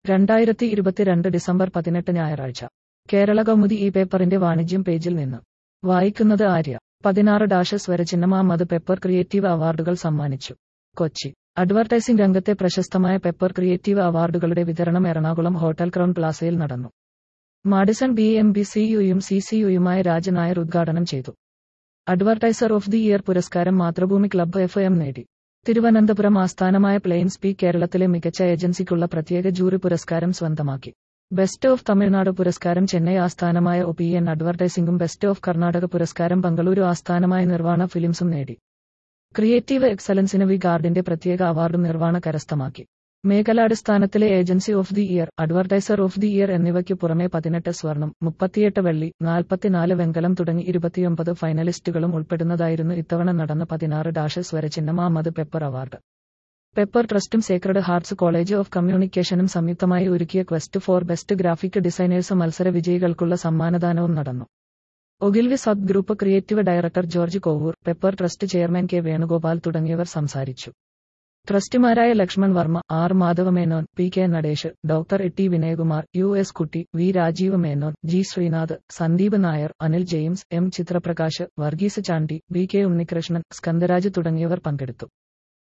രണ്ടായിരത്തി ഇരുപത്തിരണ്ട് ഡിസംബർ പതിനെട്ട് ഞായറാഴ്ച കേരള കൗമുദി ഈ പേപ്പറിന്റെ വാണിജ്യം പേജിൽ നിന്ന് വായിക്കുന്നത് ആര്യ പതിനാറ് ഡാഷ് സ്വരചിഹ്നം അഹമ്മദ് പെപ്പർ ക്രിയേറ്റീവ് അവാർഡുകൾ സമ്മാനിച്ചു കൊച്ചി അഡ്വർടൈസിംഗ് രംഗത്തെ പ്രശസ്തമായ പെപ്പർ ക്രിയേറ്റീവ് അവാർഡുകളുടെ വിതരണം എറണാകുളം ഹോട്ടൽ ക്രൗൺ പ്ലാസയിൽ നടന്നു Madison B M B C യുയും സി സി യുയുമായ രാജ നായർ ഉദ്ഘാടനം ചെയ്തു അഡ്വർടൈസർ ഓഫ് ദി ഇയർ പുരസ്കാരം മാതൃഭൂമി ക്ലബ്ബ് എഫ് എം നേടി തിരുവനന്തപുരം ആസ്ഥാനമായ പ്ലെയിൻ സ്പീ കേരളത്തിലെ മികച്ച ഏജൻസിക്കുള്ള പ്രത്യേക ജൂറി പുരസ്കാരം സ്വന്തമാക്കി ബെസ്റ്റ് ഓഫ് തമിഴ്നാട് പുരസ്കാരം ചെന്നൈ ആസ്ഥാനമായ ഒ പി എൻ അഡ്വർടൈസിംഗും ബെസ്റ്റ് ഓഫ് കർണാടക പുരസ്കാരം ബംഗളൂരു ആസ്ഥാനമായ നിർവാണ ഫിലിംസും നേടി ക്രിയേറ്റീവ് എക്സലൻസിന് വി ഗാർഡിന്റെ പ്രത്യേക അവാർഡും നിർവാണ കരസ്ഥമാക്കി മേഖലാടിസ്ഥാനത്തിലെ agency of the year advertiser of the year എന്നിവയ്ക്കു പുറമെ പതിനെട്ട് സ്വർണം മുപ്പത്തിയെട്ട് വെള്ളി നാൽപ്പത്തിനാല് വെങ്കലം തുടങ്ങി ഇരുപത്തിയൊമ്പത് ഫൈനലിസ്റ്റുകളും ഉൾപ്പെടുന്നതായിരുന്നു ഇത്തവണ നടന്ന പതിനാറ് ഡാഷ് സ്വരചിഹ്നം അഹമ്മദ് പെപ്പർ അവാർഡ് പെപ്പർ ട്രസ്റ്റും സേക്രഡ് ഹാർട്സ് കോളേജ് ഓഫ് കമ്മ്യൂണിക്കേഷനും സംയുക്തമായി ഒരുക്കിയ quest for best graphic designers മത്സര വിജയികൾക്കുള്ള സമ്മാനദാനവും നടന്നു Ogilvy sub group creative director George Kovoor pepper trust chairman K Venugopal തുടങ്ങിയവർ സംസാരിച്ചു ട്രസ്റ്റിമാരായ Lakshman Varma R Madhava Menon P K Natesh doctor A T Vinayakumar U S Kutty V Rajeev Menon G Srinath Sandeep Nair Anil James M Chithraprakash Varghese Chandy B K Unnikrishnan Skandaraj തുടങ്ങിയവർ പങ്കെടുത്തു